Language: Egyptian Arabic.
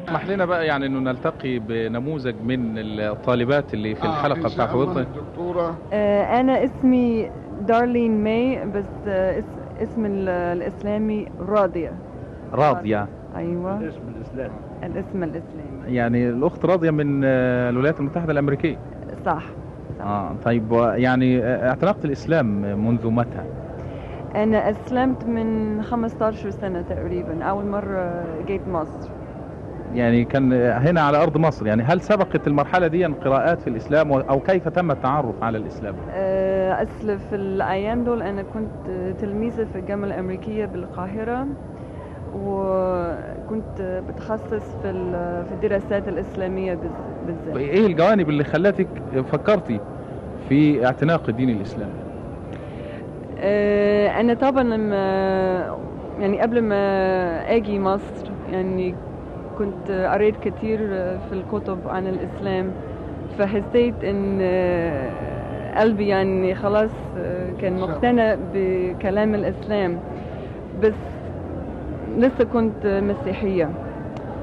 اسمح لنا بقى يعني انه نلتقي بنموذج من الطالبات اللي في آه، الحلقه إن شاء بتاعت الله وطن الدكتورة آه، أنا اسمي دارلين ماي بس آه، اس- اسم ال- الإسلامي راضية راضيه أيوة الاسم الاسلامي الاسم الإسلامي يعني الاخت راضيه من آه، الولايات المتحده الامريكيه صح اه طيب و- يعني آه، اعتنقت الاسلام منذ متى أنا أسلمت من 15 سنة تقريبا أول مرة جيت مصر يعني كان هنا على ارض مصر يعني هل سبقت المرحله دي قراءات في الاسلام و- او كيف تم التعرف على الاسلام آه، أصل في الأيام دول أنا كنت تلميذة في الجامعة الأمريكية بالقاهرة وكنت بتخصص في ال- في الدراسات الإسلامية بز- بالذات ايه الجوانب اللي خلتك فكرتي في اعتناق الدين الاسلامي آه، أنا طبعا لما يعني قبل ما أجي مصر يعني كنت قريت كتير في الكتب عن الإسلام فحسيت إن آه، قلبي يعني خلاص آه، كان مقتنع بكلام الإسلام بس لسه كنت مسيحية